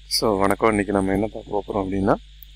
so வணக்கம் இன்றைக்கி நம்ம என்ன பார்க்க போகிறோம் அப்படின்னா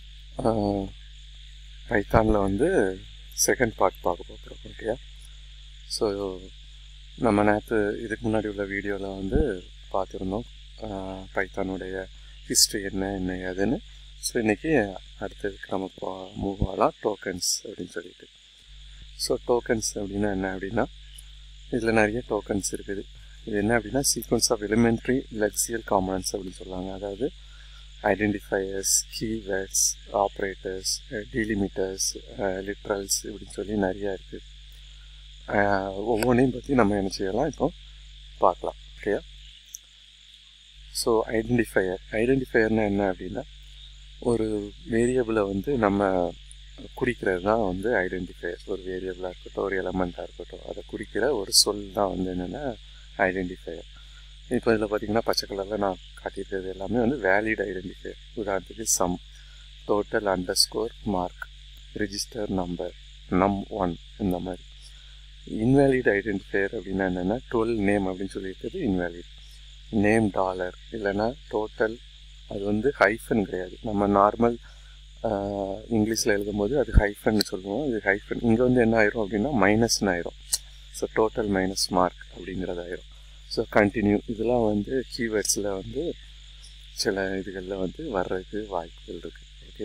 பைத்தானில் வந்து செகண்ட் பார்ட் பார்க்க போகிறோம் ஓகேயா ஸோ நம்ம நேற்று இதுக்கு முன்னாடி உள்ள வீடியோவில் வந்து பார்த்துருந்தோம் பைத்தானுடைய ஹிஸ்ட்ரி என்ன என்ன ஏதுன்னு ஸோ இன்றைக்கி அடுத்ததுக்கு நம்ம போ மூவ் ஆகலாம் டோக்கன்ஸ் அப்படின்னு சொல்லிட்டு ஸோ டோக்கன்ஸ் அப்படின்னா என்ன அப்படின்னா இதில் நிறைய டோக்கன்ஸ் இருக்குது இது என்ன அப்படின்னா sequence of elementary lexical components அப்படின்னு சொல்லுவாங்க அதாவது identifiers keywords operators delimiters literals இப்படின்னு சொல்லி நிறையா இருக்குது ஒவ்வொன்றையும் பற்றி நம்ம என்ன செய்யலாம் இப்போ பார்க்கலாம் ஓகேயா ஸோ ஐடென்டிஃபையர் ஐடென்டிஃபையர்னால் என்ன அப்படின்னா ஒரு வேரியபிளை வந்து நம்ம குறிக்கிறது தான் வந்து ஐடென்டிஃபையர் ஒரு வேரியபிளாக இருக்கட்டும் ஒரு எலமெண்ட்டாக இருக்கட்டும் அதை குறிக்கிற ஒரு சொல் தான் வந்து என்னென்னா ஐடென்டிஃபையர் இப்போ இதில் பார்த்தீங்கன்னா பச்சை கலரில் நான் காட்டியிருக்கிறது எல்லாமே வந்து வேலிட் ஐடென்டிஃபையர் உதாரணத்துக்கு sum total underscore mark register number num one இந்த மாதிரி இன்வேலிட் ஐடென்டிஃபையர் அப்படின்னா என்னென்னா டுவெல் நேம் அப்படின்னு சொல்லியிருக்கிறது இன்வேலிட் நேம் டாலர் இல்லைன்னா டோட்டல் அது வந்து ஹைஃபன் கிடையாது நம்ம நார்மல் இங்கிலீஷில் எழுதும்போது அது ஹைஃபன் சொல்லுவோம் அது ஹைஃபன் இங்கே வந்து என்ன ஆயிரும் அப்படின்னா மைனஸ்னு ஆயிரும் ஸோ டோட்டல் மைனஸ் மார்க் அப்படிங்கிறது ஆயிரும் ஸோ கண்டினியூ இதெல்லாம் வந்து கீவேர்ட்ஸில் வந்து சில இதுகளில் வந்து வர்றதுக்கு வாய்ப்புகள் இருக்குது ஓகே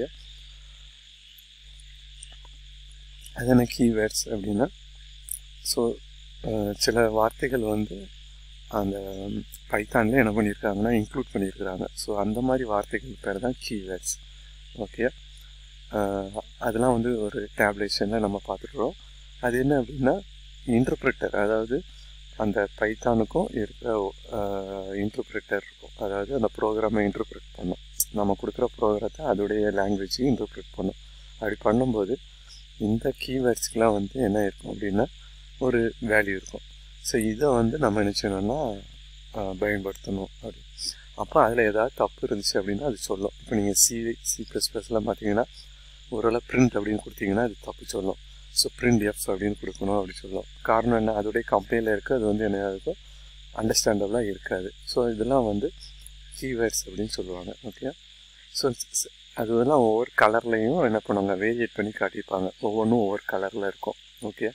அது என்ன கீவேர்ட்ஸ் அப்படின்னா ஸோ சில வார்த்தைகள் வந்து அந்த பைத்தானில் என்ன பண்ணியிருக்காங்கன்னா இன்க்ளூட் பண்ணியிருக்கிறாங்க ஸோ அந்த மாதிரி வார்த்தைகள் பேர் தான் கீவேர்ட்ஸ் ஓகே அதெல்லாம் வந்து ஒரு டேப்லேஷனில் நம்ம பார்த்துட்டுறோம் அது என்ன அப்படின்னா இன்டர்பிரிட்டர் அதாவது அந்த பைத்தானுக்கும் இருக்கிற இன்டர்பிரிட்டர் இருக்கும் அதாவது அந்த ப்ரோக்ராமை இன்டர்பிரிட் பண்ணும் நம்ம கொடுக்குற ப்ரோக்ராத்தை அதோடைய லாங்குவேஜ் இன்டர்பிரிட் பண்ணும் அப்படி பண்ணும்போது இந்த கீவேர்ட்ஸ்க்கெலாம் வந்து என்ன இருக்கும் அப்படின்னா ஒரு வேல்யூ இருக்கும் ஸோ இதை வந்து நம்ம என்ன செய்யணும்னா பயன்படுத்தணும் அப்படி அப்போ அதில் ஏதாவது தப்பு இருந்துச்சு அப்படின்னா அது சொல்லும் இப்போ நீங்கள் சி சி ப்ளஸ் ப்ளஸ்லாம் பார்த்தீங்கன்னா ஒருவேளை பிரிண்ட் அப்படின்னு கொடுத்தீங்கன்னா அது தப்பு சொல்லும் ஸோ பிரிண்ட் எஃப் அப்படின்னு கொடுக்கணும் அப்படி சொல்லும் காரணம் என்ன அதோடைய கம்பெனியில் இருக்க அது வந்து என்ன இருக்கும் அண்டர்ஸ்டாண்டபிளாக இருக்காது ஸோ இதெல்லாம் வந்து கீவேர்ட்ஸ் அப்படின்னு சொல்லுவாங்க ஓகே ஸோ அது இதெல்லாம் ஒவ்வொரு கலர்லேயும் என்ன பண்ணுவாங்க வேரியேட் பண்ணி காட்டியிருப்பாங்க ஒவ்வொன்றும் ஒவ்வொரு கலரில் இருக்கும் ஓகே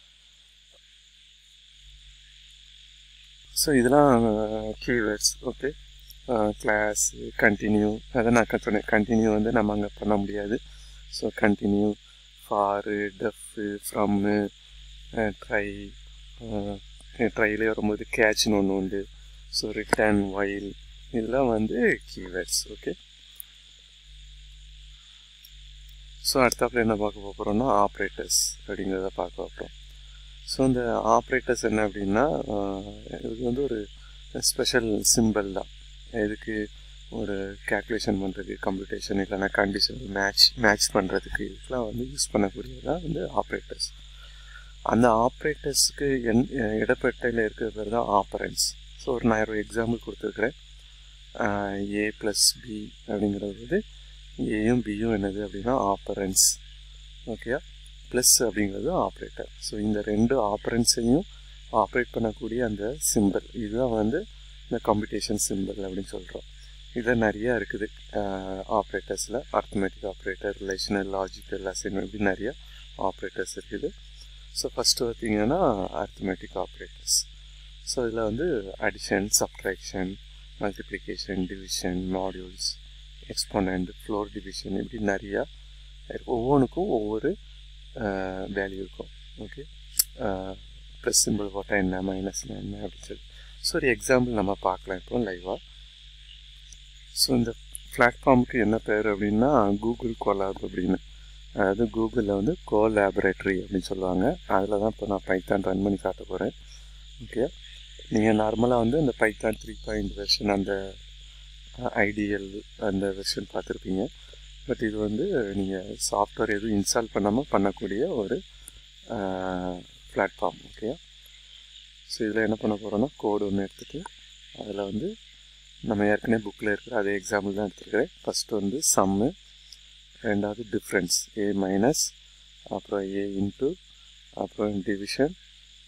ஸோ இதெல்லாம் கீவேர்ட்ஸ் ஓகே கிளாஸ் கண்டினியூ அதை நான் சொன்னேன் கண்டினியூ வந்து நம்ம அங்கே பண்ண முடியாது so continue for def from try ட்ரைலே வரும்போது கேட்ச்னு ஒன்று உண்டு ஸோ ரிட்டர்ன் வைல் இதெல்லாம் வந்து கீவேர்ட்ஸ் ஓகே ஸோ அடுத்தாப்புல என்ன பார்க்க போகிறோம்னா ஆப்ரேட்டர்ஸ் அப்படிங்கிறத பார்க்க போகிறோம் ஸோ இந்த ஆப்ரேட்டர்ஸ் என்ன அப்படின்னா இது வந்து ஒரு ஸ்பெஷல் சிம்பிள் தான் இதுக்கு ஒரு கேல்குலேஷன் பண்ணுறதுக்கு கம்ப்யூட்டேஷன் இல்லைனா கண்டிஷன் மேட்ச் மேட்ச் பண்ணுறதுக்கு இதுக்கெலாம் வந்து யூஸ் பண்ணக்கூடியதான் வந்து ஆப்ரேட்டர்ஸ் அந்த ஆப்ரேட்டர்ஸுக்கு என் இடப்பெட்டையில் இருக்கிற பேர் தான் ஆப்பரன்ஸ் ஸோ ஒரு நான் ஒரு எக்ஸாம்பிள் கொடுத்துருக்குறேன் ஏ ப்ளஸ் பி அப்படிங்கிறது வந்து ஏயும் பியும் என்னது அப்படின்னா ஆப்பரன்ஸ் ஓகேயா ப்ளஸ் அப்படிங்கிறது ஆப்ரேட்டர் ஸோ இந்த ரெண்டு ஆப்பரன்ஸையும் ஆப்ரேட் பண்ணக்கூடிய அந்த சிம்பிள் இதுதான் வந்து இந்த கம்ப்யூட்டேஷன் சிம்பிள் அப்படின்னு சொல்கிறோம் இதில் நிறையா இருக்குது ஆப்ரேட்டர்ஸில் arithmetic operator relational logical assign இப்படி நிறையா ஆப்ரேட்டர்ஸ் இருக்குது ஸோ ஃபஸ்ட்டு பார்த்தீங்கன்னா அர்த்தமெட்டிக் ஆப்ரேட்டர்ஸ் ஸோ இதில் வந்து addition subtraction multiplication division modulus exponent floor division இப்படி நிறையா ஒவ்வொன்றுக்கும் ஒவ்வொரு வேல்யூ இருக்கும் ஓகே ப்ளஸ் சிம்பிள் போட்டால் என்ன மைனஸ்னா என்ன அப்படின்னு சொல்லி ஸோ ஒரு எக்ஸாம்பிள் நம்ம பார்க்கலாம் இப்போ லைவாக ஸோ இந்த பிளாட்ஃபார்முக்கு என்ன பேர் அப்படின்னா கூகுள் கோலாப் அப்படின்னு அதாவது கூகுளில் வந்து கோ லேபரேட்டரி அப்படின்னு சொல்லுவாங்க அதில் தான் இப்போ நான் பைத்தான் ரன் பண்ணி காட்ட போகிறேன் ஓகே நீங்கள் நார்மலாக வந்து இந்த பைத்தான் த்ரீ பாயிண்ட் வெர்ஷன் அந்த ஐடிஎல் அந்த வெர்ஷன் பார்த்துருப்பீங்க பட் இது வந்து நீங்கள் சாஃப்ட்வேர் எதுவும் இன்ஸ்டால் பண்ணாமல் பண்ணக்கூடிய ஒரு பிளாட்ஃபார்ம் ஓகே ஸோ இதில் என்ன பண்ண போகிறோன்னா கோடு ஒன்று எடுத்துகிட்டு அதில் வந்து நம்ம ஏற்கனவே புக்கில் இருக்கிற அதே எக்ஸாம்பிள் தான் எடுத்துருக்கிறேன் ஃபஸ்ட்டு வந்து சம்மு ரெண்டாவது டிஃப்ரென்ஸ் ஏ மைனஸ் அப்புறம் ஏ இன்ட்டு அப்புறம் டிவிஷன்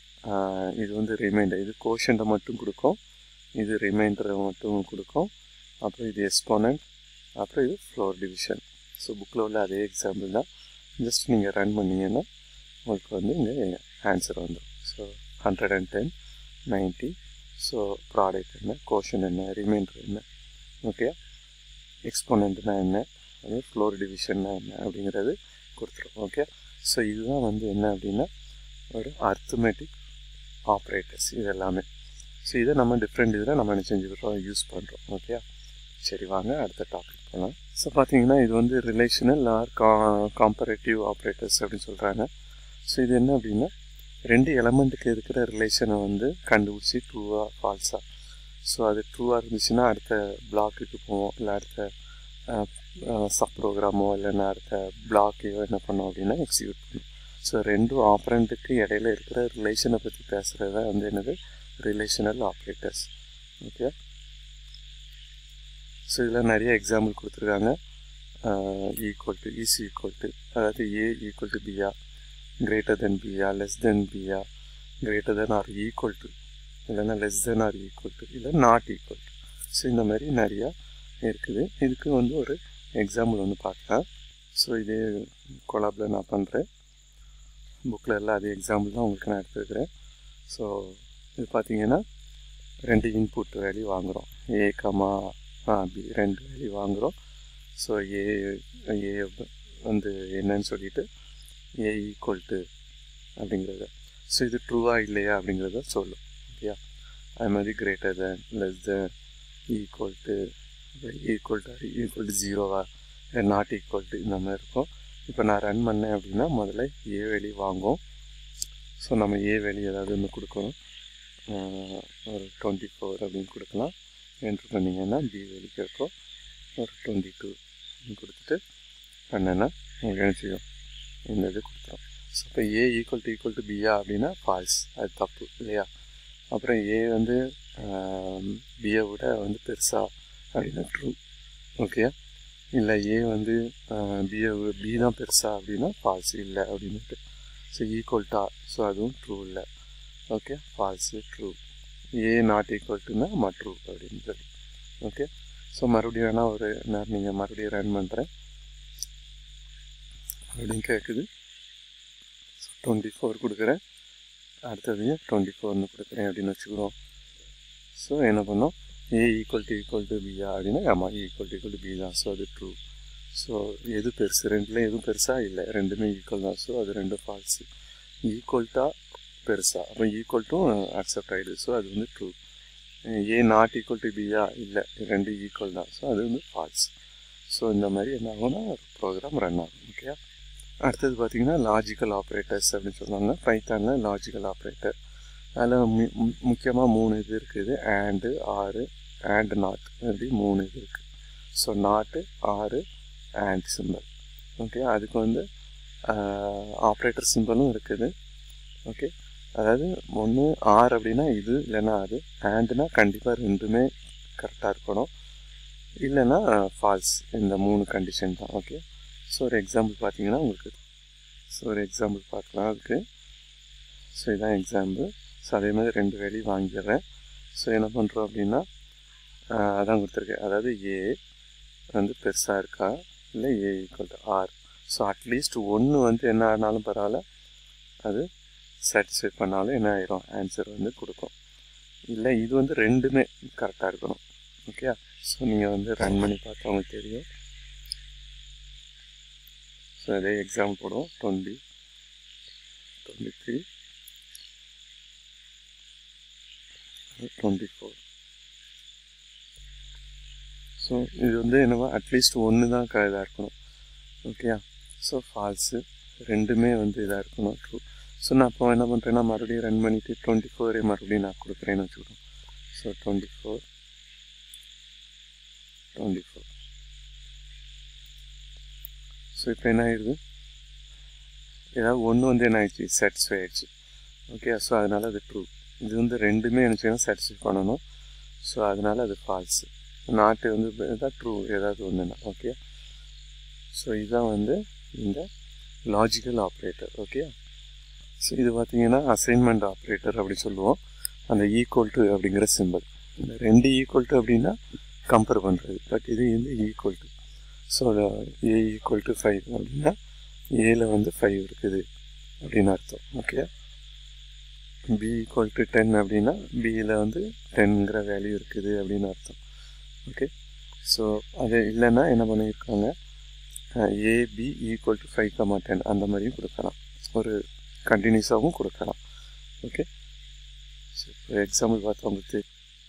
இது வந்து ரிமைண்டர் இது கோஷன்ட்டை மட்டும் கொடுக்கும் இது ரிமைண்டரை மட்டும் கொடுக்கும் அப்புறம் இது எக்ஸ்போனண்ட் அப்புறம் இது ஃப்ளோர் டிவிஷன் ஸோ புக்கில் உள்ள அதே எக்ஸாம்பிள் தான் ஜஸ்ட் நீங்கள் ரன் பண்ணிங்கன்னா உங்களுக்கு வந்து இங்கே ஆன்சர் வந்துடும் so hundred and ten ninety so product என்ன கோஷன் என்ன ரிமைண்டர் என்ன ஓகே எக்ஸ்போனண்ட்னா என்ன அது ஃப்ளோர் டிவிஷன்னா என்ன அப்படிங்கிறது கொடுத்துரும் ஓகே ஸோ இதுதான் வந்து என்ன அப்படின்னா ஒரு அர்த்தமேட்டிக் ஆப்ரேட்டர்ஸ் இது எல்லாமே ஸோ இதை நம்ம டிஃப்ரெண்ட் இதில் நம்ம என்ன செஞ்சுக்கிறோம் யூஸ் பண்ணுறோம் ஓகே சரி வாங்க அடுத்த டாபிக் போகலாம் ஸோ பார்த்தீங்கன்னா இது வந்து ரிலேஷனல் ஆர் கா காம்பரேட்டிவ் ஆப்ரேட்டர்ஸ் அப்படின்னு சொல்கிறாங்க ஸோ இது என்ன அப்படின்னா ரெண்டு எலமெண்ட்டுக்கு இருக்கிற ரிலேஷனை வந்து கண்டுபிடிச்சி ட்ரூவா ஃபால்ஸா ஸோ அது ட்ரூவாக இருந்துச்சுன்னா அடுத்த பிளாக்குக்கு போவோம் இல்லை அடுத்த சப் ப்ரோக்ராமோ இல்லைன்னா அடுத்த பிளாக்கையோ என்ன பண்ணோம் அப்படின்னா எக்ஸிக்யூட் பண்ணும் ஸோ ரெண்டும் ஆப்ரண்ட்டுக்கு இடையில இருக்கிற ரிலேஷனை பற்றி பேசுகிறது தான் வந்து என்னது ரிலேஷனல் ஆப்ரேட்டர்ஸ் ஓகே ஸோ இதில் நிறைய எக்ஸாம்பிள் கொடுத்துருக்காங்க equal to is equal to அதாவது A equal to B greater than B less than B greater than or equal to இல்லைன்னா less than or equal to இல்லை நாட் ஈக்குவல் டு ஸோ இந்த மாதிரி நிறையா இருக்குது இதுக்கு வந்து ஒரு எக்ஸாம்பிள் வந்து பார்க்கலாம் ஸோ இதே கொலாபில் நான் பண்ணுறேன் புக்கில் எல்லாம் அதே எக்ஸாம்பிள் தான் உங்களுக்கு நான் எடுத்துருக்கிறேன் ஸோ இது பார்த்தீங்கன்னா ரெண்டு இன்புட் வேல்யூ வாங்குகிறோம் ஏ கமா பி ரெண்டு வேல்யூ வாங்குகிறோம் ஸோ ஏ ஏ வந்து என்னன்னு சொல்லிட்டு ஏ ஈக்குவல் டு அப்படிங்கிறத ஸோ இது ட்ரூவா இல்லையா அப்படிங்கிறத சொல்லும் ஓகேயா அது மாதிரி greater than less than equal to equal to equal to ஜீரோவா நாட் ஈக்குவல் டு இந்த மாதிரி இருக்கும் இப்போ நான் ரன் பண்ணேன் அப்படின்னா முதல்ல ஏ வேல்யூ வாங்கும் ஸோ நம்ம ஏ வேல்யூ ஏதாவது ஒன்று கொடுக்கணும் ஒரு டுவெண்ட்டி ஃபோர் அப்படின்னு கொடுக்கலாம் என்ட்ரு பண்ணிங்கன்னா பி வேல்யூ கேட்கும் ஒரு டுவெண்ட்டி டூ கொடுத்துட்டு பண்ணேன்னா உங்களுக்கு என்ன செய்யும் இந்த இது கொடுத்துரும் ஸோ இப்போ A equal to equal to பியா அப்படின்னா ஃபால்ஸ் அது தப்பு இல்லையா அப்புறம் ஏ வந்து பியை விட வந்து பெருசா அப்படின்னா ட்ரூ ஓகே இல்லை ஏ வந்து பிஏ பி தான் பெருசா அப்படின்னா ஃபால்ஸ் இல்லை அப்படின்ட்டு ஸோ ஈக்குவல்ட்டா ஸோ அதுவும் ட்ரூ இல்லை okay false true A not equal டுனா மட்ரூ அப்படின்னு சொல்லி ஓகே ஸோ மறுபடியும் வேணால் ஒரு நேரம் நீங்கள் மறுபடியும் ரன் பண்ணுறேன் மறுபடியும் கேட்குது ஸோ டுவெண்ட்டி ஃபோர் கொடுக்குறேன் அடுத்ததையும் டுவெண்ட்டி ஃபோர்னு கொடுக்குறேன் அப்படின்னு வச்சுக்கிறோம் ஸோ என்ன பண்ணோம் A equal to equal to பியா அப்படின்னா ஆமாம் equal to equal to B தான் ஸோ அது ட்ரூ ஸோ எது பெருசு ரெண்டுல எதுவும் பெருசாக இல்லை ரெண்டுமே ஈக்குவல் தான் ஸோ அது ரெண்டும் ஃபால்ஸு ஈக்குவல்ட்டா பெருசா அப்போ ஈக்குவல் டு அக்செப்ட் ஆகிடுது ஸோ அது வந்து true A not equal to பியா இல்லை ரெண்டு ஈக்குவல் தான் ஸோ அது வந்து ஃபால்ஸ் ஸோ இந்த மாதிரி என்ன ஆகும்னா ஒரு ப்ரோக்ராம் ரன் ஆகும் ஓகே அடுத்தது பார்த்தீங்கன்னா லாஜிக்கல் ஆப்ரேட்டர்ஸ் அப்படின்னு சொல்லுவாங்க பைத்தானில் லாஜிக்கல் ஆப்ரேட்டர் அதில் முக்கியமாக மூணு இது இருக்குது ஆண்டு ஆறு ஆண்ட் நாட் அப்படி மூணு இது இருக்குது ஸோ நாட்டு ஆறு ஆண்ட் சிம்பிள் ஓகே அதுக்கு வந்து ஆப்ரேட்டர் சிம்பிளும் இருக்குது ஓகே அதாவது ஒன்று ஆர் அப்படின்னா இது இல்லைன்னா அது ஆண்டுனா கண்டிப்பாக ரெண்டுமே கரெக்டாக இருக்கணும் இல்லைன்னா ஃபால்ஸ் இந்த மூணு கண்டிஷன் தான் ஓகே ஸோ ஒரு எக்ஸாம்பிள் பார்த்தீங்கன்னா உங்களுக்கு ஸோ ஒரு எக்ஸாம்பிள் பார்க்கலாம் அதுக்கு ஸோ இதான் எக்ஸாம்பிள் ஸோ அதே மாதிரி ரெண்டு வேலையும் வாங்கிடுறேன் ஸோ என்ன பண்ணுறோம் அப்படின்னா அதான் கொடுத்துருக்கேன் அதாவது ஏ வந்து பெருசாக இருக்கா இல்லை A equal to or so at least ஒன்று வந்து என்ன ஆனாலும் பரவாயில்ல அது சாட்டிஸ்ஃபை பண்ணாலும் என்ன ஆயிரும் ஆன்சர் வந்து கொடுக்கும் இல்லை இது வந்து ரெண்டுமே கரெக்டாக இருக்கணும் ஓகே ஸோ நீங்கள் வந்து ரன் பண்ணி பார்த்தா உங்களுக்கு தெரியும் ஸோ அதே எக்ஸாம்பிள் போடுவோம் twenty twenty three twenty four so இது வந்து என்னவோ அட்லீஸ்ட் ஒன்று தான் க இதாக இருக்கணும் ஓகேயா ஸோ ஃபால்ஸு ரெண்டுமே வந்து இதாக இருக்கணும் ட்ரூ ஸோ நான் இப்போ என்ன பண்ணுறேன்னா மறுபடியும் ரன் பண்ணிவிட்டு டுவெண்ட்டி ஃபோரே மறுபடியும் நான் கொடுக்குறேன்னு வச்சுக்கிறோம் so twenty four twenty four so இப்போ என்ன ஆயிடுது ஏதாவது ஒன்று வந்து என்ன ஆயிடுச்சு சாட்டிஸ்ஃபை ஆயிடுச்சு ஓகே ஸோ அதனால் அது ட்ரூ இது வந்து ரெண்டுமே எனக்கு சாட்டிஸ்ஃபை பண்ணணும் ஸோ அதனால் அது ஃபால்ஸு நாட்டு வந்து தான் ட்ரூ ஏதாவது ஒன்றுனா ஓகே ஸோ இதுதான் வந்து இந்த லாஜிக்கல் ஆப்ரேட்டர் ஓகே ஸோ இது பார்த்தீங்கன்னா அசைன்மெண்ட் ஆப்ரேட்டர் அப்படி சொல்லுவோம் அந்த ஈக்குவல் டு அப்படிங்கிற சிம்பிள் இந்த ரெண்டு ஈக்குவல் டு அப்படின்னா கம்பேர் பண்ணுறது பட் இது வந்து equal to so A equal to five அப்படின்னா ஏல வந்து ஃபைவ் இருக்குது அப்படின்னு அர்த்தம் okay B equal to ten அப்படின்னா பியில் வந்து டென்ங்கிற வேல்யூ இருக்குது அப்படின்னு அர்த்தம் ஓகே ஸோ அது இல்லைன்னா என்ன பண்ணியிருக்காங்க A B equal to five comma ten அந்த மாதிரியும் கொடுக்கலாம் ஒரு கண்டினியூஸாகவும் கொடுக்கலாம் ஓகே ஸோ இப்போ எக்ஸாம்பிள் பார்த்தா உங்களுக்கு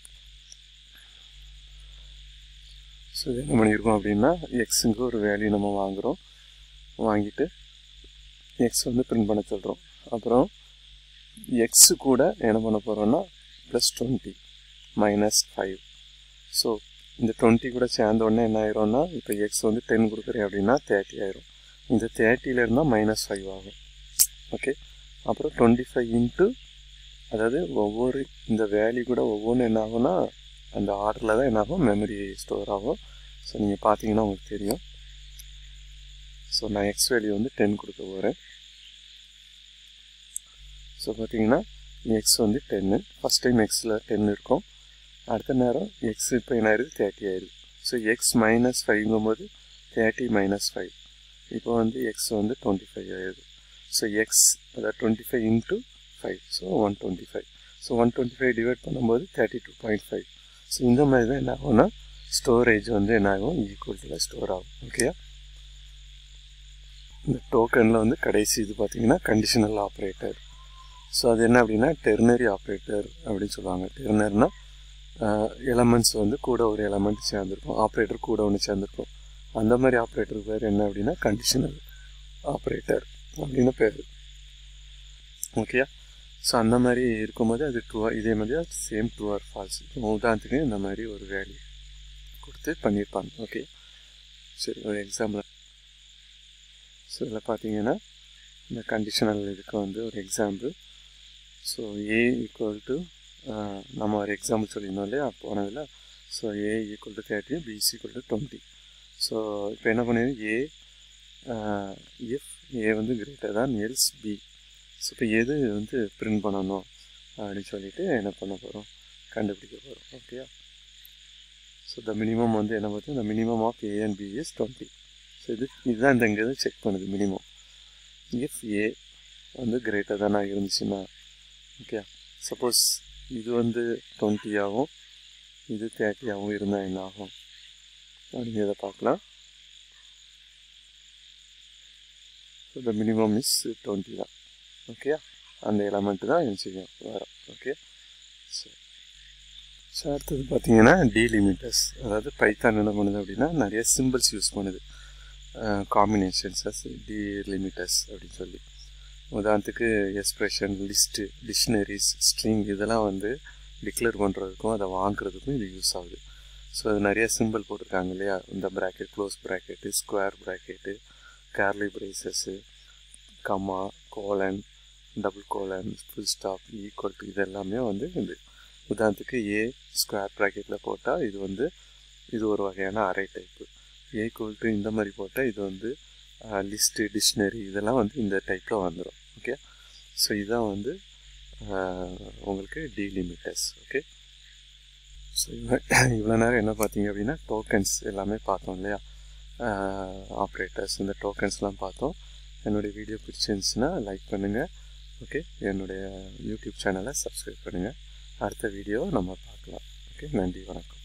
ஸோ இது என்ன பண்ணியிருக்கோம் அப்படின்னா எக்ஸுங்க ஒரு வேல்யூ நம்ம வாங்குகிறோம் வாங்கிட்டு எக்ஸ் வந்து பிரிண்ட் பண்ண சொல்கிறோம் அப்புறம் எக்ஸு கூட என்ன பண்ண போகிறோம்னா plus twenty minus five so இந்த டுவெண்ட்டி கூட சேர்ந்த உடனே என்ன ஆயிரும்னா இப்போ எக்ஸ் வந்து டென் கொடுக்குறேன் அப்படின்னா தேர்ட்டி ஆயிரும் இந்த தேர்ட்டியில் இருந்தால் மைனஸ் ஃபைவ் ஆகும் ஓகே அப்புறம் டுவெண்ட்டி ஃபைவ் இன்ட்டு அதாவது ஒவ்வொரு இந்த வேல்யூ கூட ஒவ்வொன்றும் என்ன ஆகும்னா அந்த ஆர்டரில் தான் என்ன ஆகும் மெமரி ஸ்டோர் ஆகும் ஸோ நீங்கள் பார்த்தீங்கன்னா உங்களுக்கு தெரியும் ஸோ நான் எக்ஸ் வேல்யூ வந்து டென் கொடுக்க போகிறேன் ஸோ பார்த்தீங்கன்னா எக்ஸ் வந்து டென்னு ஃபஸ்ட் டைம் எக்ஸில் டென் இருக்கும் அடுத்த நேரம் எக்ஸ் இப்போ என்ன ஆயிடுது தேர்ட்டி ஆயிடுது ஸோ எக்ஸ் மைனஸ் ஃபைவ்ங்கும் போது தேர்ட்டி மைனஸ் ஃபைவ் இப்போ வந்து எக்ஸ் வந்து டுவெண்ட்டி ஃபைவ் ஆயிடுது ஸோ எக்ஸ் அதாவது twenty five into five so one twenty five so one twenty five divide பண்ணும்போது thirty two point five so இந்த மாதிரி தான் என்ன ஆகும்னா ஸ்டோரேஜ் வந்து என்ன ஆகும் ஈக்குவல்ட்டில் ஸ்டோர் ஆகும் ஓகேயா இந்த டோக்கனில் வந்து கடைசி இது பார்த்தீங்கன்னா கண்டிஷனல் ஆப்ரேட்டர் ஸோ அது என்ன அப்படின்னா டெர்னரி ஆப்ரேட்டர் அப்படின்னு சொல்லுவாங்க டெர்னர்னா எலமெண்ட்ஸ் வந்து கூட ஒரு எலமெண்ட் சேர்ந்துருக்கும் ஆப்ரேட்டர் கூட ஒன்று சேர்ந்துருக்கும் அந்த மாதிரி ஆப்ரேட்டர் பேர் என்ன அப்படின்னா கண்டிஷனல் ஆப்ரேட்டர் அப்படின்னு பேர் ஓகேயா ஸோ அந்த மாதிரி இருக்கும்போது அது டூ இதே மாதிரி சேம் டூ ஆர் ஃபால்ஸ் உதாரணத்துக்கு இந்த மாதிரி ஒரு வேல்யூ கொடுத்து பண்ணியிருப்பாங்க ஓகே சரி ஒரு எக்ஸாம்பிள் ஸோ இதில் பார்த்தீங்கன்னா இந்த கண்டிஷனல் இதுக்கு வந்து ஒரு example so A equal to நம்ம ஒரு எக்ஸாம்பிள் சொல்லியிருந்தோம் இல்லையா போனதில் so A equal to thirty B equal to twenty so இப்போ என்ன பண்ணிடுது ஏ இஃப் ஏ வந்து greater than else B so இப்போ எது வந்து பிரிண்ட் பண்ணணும் அப்படின்னு சொல்லிட்டு என்ன பண்ண போகிறோம் கண்டுபிடிக்க போகிறோம் ஓகேயா ஸோ த மினிமம் வந்து என்ன பார்த்தா இந்த minimum of A and B is twenty so இது இதுதான் இந்த இங்கே செக் பண்ணுது மினிமம் இஃப் ஏ வந்து கிரேட்டர் தானே இருந்துச்சுன்னா ஓகே சப்போஸ் இது வந்து டுவெண்ட்டியாகவும் இது தேர்ட்டியாகவும் இருந்தால் என்ன ஆகும் அப்படிங்கிறத பார்க்கலாம் so the minimum is twenty தான் ஓகே அந்த எலமெண்ட்டு தான் என்ன செய்யும் வரும் ஓகே சரி ஸோ அடுத்தது பார்த்தீங்கன்னா டீலிமிட்டர்ஸ் அதாவது பைத்தான் என்ன பண்ணுது அப்படின்னா நிறைய சிம்பிள்ஸ் யூஸ் பண்ணுது காம்பினேஷன்ஸ் டீலிமிட்டர்ஸ் அப்படின்னு சொல்லி உதாரணத்துக்கு எக்ஸ்ப்ரெஷன் லிஸ்ட்டு டிக்ஷனரிஸ் ஸ்ட்ரிங் இதெல்லாம் வந்து டிக்ளேர் பண்ணுறதுக்கும் அதை வாங்குறதுக்கும் இது யூஸ் ஆகுது ஸோ அது நிறைய சிம்பிள் போட்டிருக்காங்க இல்லையா இந்த bracket close bracket square bracket curly braces comma colon double colon full stop equal to இது எல்லாமே வந்து இது உதாரணத்துக்கு ஏ ஸ்கொயர் ப்ராக்கெட்டில் போட்டால் இது வந்து இது ஒரு வகையான அரை டைப்பு ஏ ஈக்குவல் டு இந்த மாதிரி போட்டால் இது வந்து லிஸ்ட்டு டிக்ஷனரி இதெல்லாம் வந்து இந்த டைப்பில் வந்துடும் ஓகே ஸோ இதுதான் வந்து உங்களுக்கு டீலிமிட்டர்ஸ் ஓகே ஸோ இவ்வளோ நேரம் என்ன பார்த்தீங்க அப்படின்னா டோக்கன்ஸ் எல்லாமே பார்த்தோம் இல்லையா ஆப்ரேட்டர்ஸ் இந்த டோக்கன்ஸ்லாம் பார்த்தோம் என்னுடைய வீடியோ பிடிச்சிருந்துச்சுன்னா லைக் பண்ணுங்கள் ஓகே என்னுடைய யூடியூப் சேனலை சப்ஸ்கிரைப் பண்ணுங்கள் அடுத்த வீடியோ நம்ம பார்க்கலாம் ஓகே நன்றி வணக்கம்